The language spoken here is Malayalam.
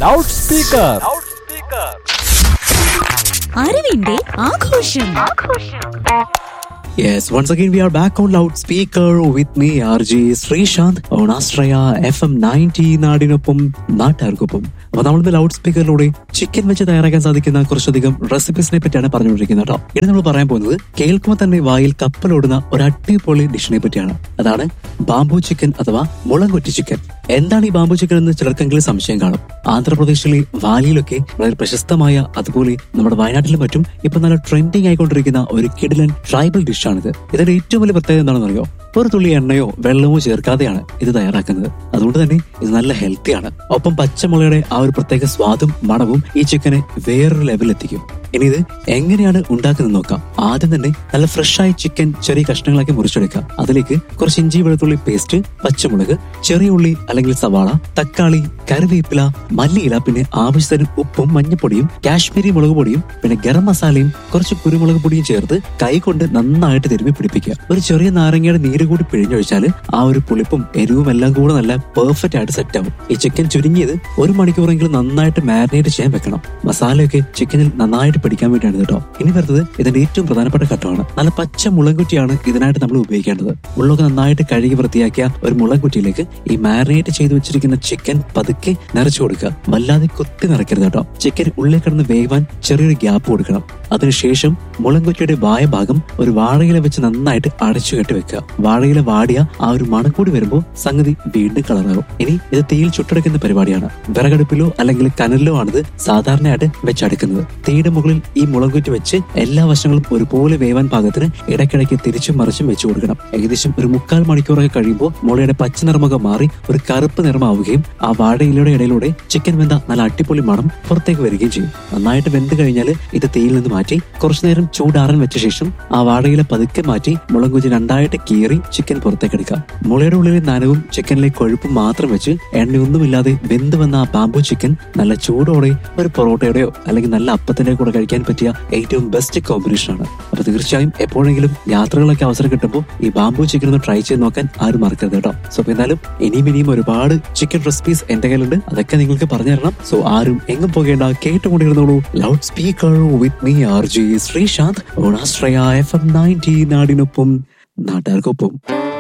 ലൗഡ് സ്പീക്കർ അറിവിന്റെ ആഘോഷം Yes, once again we are back on loudspeaker with me, RJ Sreesanth on Astraya FM 90 നാടിനൊപ്പം നാട്ടുകാർക്കൊപ്പം അപ്പൊ നമ്മളിന്ന് ലൗഡ് സ്പീക്കറിലൂടെ ചിക്കൻ വെച്ച് തയ്യാറാക്കാൻ സാധിക്കുന്ന കുറച്ചധികം റെസിപ്പീസിനെ പറ്റിയാണ് പറഞ്ഞുകൊണ്ടിരിക്കുന്നത് കേട്ടോ ഇനി നമ്മൾ പറയാൻ പോകുന്നത് കേൾക്കുമ്പോൾ തന്നെ വായിൽ കപ്പലോടുന്ന ഒരു അടിപൊളി ഡിഷിനെ പറ്റിയാണ് അതാണ് ബാംബു ചിക്കൻ അഥവാ മുളങ്കൊറ്റി ചിക്കൻ എന്താണ് ഈ ബാംബു ചിക്കൻ എന്ന് ചിലർക്കെങ്കിലും സംശയം കാണും ആന്ധ്രാപ്രദേശിലെ വാലിയിലൊക്കെ വളരെ പ്രശസ്തമായ അതുപോലെ നമ്മുടെ വയനാട്ടിലും മറ്റും ഇപ്പൊ നല്ല ട്രെൻഡിങ് ആയിക്കൊണ്ടിരിക്കുന്ന ഒരു കിടിലൻ ട്രൈബൽ ഡിഷാണിത് ഇതിന്റെ ഏറ്റവും വലിയ പ്രത്യേകത എന്താണെന്ന് അറിയോ ഒരു തുള്ളി എണ്ണയോ വെള്ളമോ ചേർക്കാതെയാണ് ഇത് തയ്യാറാക്കുന്നത് അതുകൊണ്ട് തന്നെ ഇത് നല്ല ഹെൽത്തിയാണ് ഒപ്പം പച്ചമുളയുടെ ആ ഒരു പ്രത്യേക സ്വാദും മണവും ഈ ചിക്കനെ വേറൊരു ലെവലിൽ എത്തിക്കും ഇനി ഇത് എങ്ങനെയാണ് ഉണ്ടാക്കുന്നത് നോക്കാം ആദ്യം തന്നെ നല്ല ഫ്രഷ് ആയ ചിക്കൻ ചെറിയ കഷ്ണങ്ങളാക്കി മുറിച്ചെടുക്കാം അതിലേക്ക് കുറച്ച് ഇഞ്ചി വെളുത്തുള്ളി പേസ്റ്റ് പച്ചമുളക് ചെറിയ ഉള്ളി അല്ലെങ്കിൽ സവാള തക്കാളി കറിവേപ്പില മല്ലിയില പിന്നെ ആവശ്യത്തിന് ഉപ്പും മഞ്ഞപ്പൊടിയും കാശ്മീരി മുളക് പൊടിയും പിന്നെ ഗരം മസാലയും കുറച്ച് കുരുമുളക് പൊടിയും ചേർത്ത് കൈ കൊണ്ട് നന്നായിട്ട് തിരുമ്മി പിടിപ്പിക്കുക ഒരു ചെറിയ നാരങ്ങയുടെ നീര് കൂടി പിഴിഞ്ഞൊഴിച്ചാൽ ആ ഒരു പുളിപ്പും എരിവും എല്ലാം കൂടെ നല്ല പെർഫെക്റ്റ് ആയിട്ട് സെറ്റ് ആവും ഈ ചിക്കൻ ചുരുങ്ങിയത് ഒരു മണിക്കൂറെങ്കിലും നന്നായിട്ട് മാരിനേറ്റ് ചെയ്യാൻ വെക്കണം മസാലയൊക്കെ ചിക്കനിൽ നന്നായിട്ട് പിടിക്കാൻ വേണ്ടിയാണ് കേട്ടോ ഇനി വരുന്നത് ഇതിന്റെ ഏറ്റവും പ്രധാനപ്പെട്ട ഘട്ടമാണ് നല്ല പച്ച മുളകുറ്റിയാണ് ഇതിനായിട്ട് നമ്മൾ ഉപയോഗിക്കേണ്ടത് ഉള്ളൊക്കെ നന്നായിട്ട് കഴുകി വൃത്തിയാക്കിയ ഒരു മുളകുറ്റിയിലേക്ക് ഈ മാരിനേറ്റ് ചെയ്ത് വെച്ചിരിക്കുന്ന ചിക്കൻ പതുക്കെ നിറച്ചു കൊടുക്കുക വല്ലാതെ കുത്തി നിറയ്ക്കരുത് കേട്ടോ ചിക്കൻ ഉള്ളിൽ കിടന്ന് വേവാൻ ചെറിയൊരു ഗ്യാപ്പ് കൊടുക്കണം അതിനുശേഷം മുളങ്കുറ്റിയുടെ വായ ഭാഗം ഒരു വാഴയില വെച്ച് നന്നായിട്ട് അടച്ചു കെട്ടി വെക്കുക വാഴയില വാടിയ ആ ഒരു മണം കൂടി വരുമ്പോൾ സംഗതി വീണ്ടും കളറാകും ഇനി ഇത് തീയിൽ ചുട്ടെടുക്കുന്ന പരിപാടിയാണ് വിറകടുപ്പിലോ അല്ലെങ്കിൽ കനലിലോ ആണിത് സാധാരണയായിട്ട് വെച്ചടുക്കുന്നത് തീയുടെ മുകളിൽ ഈ മുളകുറ്റി വെച്ച് എല്ലാ വശങ്ങളും ഒരുപോലെ വേവാൻ പാകത്തിന് ഇടയ്ക്കിടയ്ക്ക് തിരിച്ചും മറിച്ചും വെച്ചു കൊടുക്കണം ഏകദേശം ഒരു മുക്കാൽ മണിക്കൂറൊക്കെ കഴിയുമ്പോൾ മുളയുടെ പച്ച നിറമൊക്കെ മാറി ഒരു കറുപ്പ് നിറമാവുകയും ആ വാഴയിലയുടെ ഇടയിലൂടെ ചിക്കൻ വെന്ത നല്ല അടിപൊളി മണം പുറത്തേക്ക് വരികയും ചെയ്യും നന്നായിട്ട് വെന്ത് കഴിഞ്ഞാൽ ഇത് തീയിൽ നിന്ന് മാറ്റി കുറച്ചു നേരം ചൂടാറാൻ വെച്ച ശേഷം ആ വാഴയില പതുക്കെ മാറ്റി മുളക് കുഞ്ചി രണ്ടായിട്ട് കീറി ചിക്കൻ പുറത്തേക്ക് എടുക്കാം മുളയുടെ ഉള്ളിലെ നനവും ചിക്കനിലെ കൊഴുപ്പും മാത്രം വെച്ച് എണ്ണയൊന്നുമില്ലാതെ വെന്ത് വന്ന ആ ബാമ്പു ചിക്കൻ നല്ല ചൂടോടെ ഒരു പൊറോട്ടയുടെയോ അല്ലെങ്കിൽ നല്ല അപ്പത്തിന്റെ കൂടെ കഴിക്കാൻ പറ്റിയ ഏറ്റവും ബെസ്റ്റ് കോമ്പിനേഷൻ ആണ് അപ്പൊ തീർച്ചയായും എപ്പോഴെങ്കിലും യാത്രകളൊക്കെ അവസരം കിട്ടുമ്പോൾ ഈ ബാമ്പു ചിക്കൻ ഒന്ന് ട്രൈ ചെയ്ത് നോക്കാൻ ആരും മറക്കരുത് കേട്ടോ സോ അപ്പൊ എന്നാലും ഇനിയും ഇനിയും ഒരുപാട് ചിക്കൻ റെസിപ്പീസ് എന്റെ കയ്യിലുണ്ട് അതൊക്കെ നിങ്ങൾക്ക് പറഞ്ഞു തരണം സോ ആരും എങ്ങും പോകേണ്ട കേട്ടുകൊണ്ടിരുന്നോളൂ loud speaker with me R J Sreesanth ഓണാശ്രയ എഫ് എം നയൻറ്റി നാടിനൊപ്പം നാട്ടുകാർക്കൊപ്പം